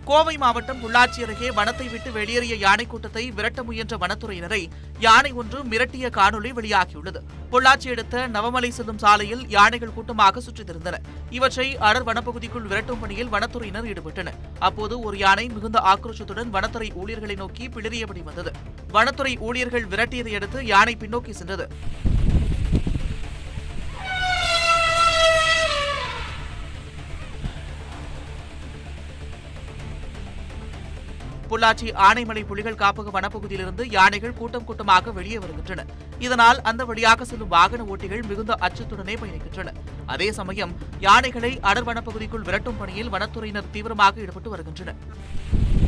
கோவை மாவட்டம் பொள்ளாச்சி அருகே வனத்தை விட்டு வெளியேறிய யானை கூட்டத்தை விரட்ட முயன்ற வனத்துறையினரை யானை ஒன்று மிரட்டிய காணொலி வெளியாகியுள்ளது பொள்ளாச்சி அடுத்த நவமலை செல்லும் சாலையில் யானைகள் கூட்டமாக சுற்றித் திரிந்தன இவற்றை அடர் வனப்பகுதிக்குள் விரட்டும் பணியில் வனத்துறையினர் ஈடுபட்டனர் அப்போது ஒரு யானை மிகுந்த ஆக்ரோஷத்துடன் வனத்துறை ஊழியர்களை நோக்கி பிளிறியபடி வந்தது வனத்துறை ஊழியர்கள் விரட்டியதை அடுத்து யானை பின்னோக்கி சென்றது பொள்ளாச்சி ஆனைமலை புலிகள் காப்பக வனப்பகுதியிலிருந்து யானைகள் கூட்டம் கூட்டமாக வெளியே வருகின்றன இதனால் அந்த வழியாக செல்லும் வாகன ஓட்டிகள் மிகுந்த அச்சத்துடனே பயணிக்கின்றனர் அதே சமயம் யானைகளை அடர் வனப்பகுதிக்குள் விரட்டும் பணியில் வனத்துறையினர் தீவிரமாக ஈடுபட்டு வருகின்றனர்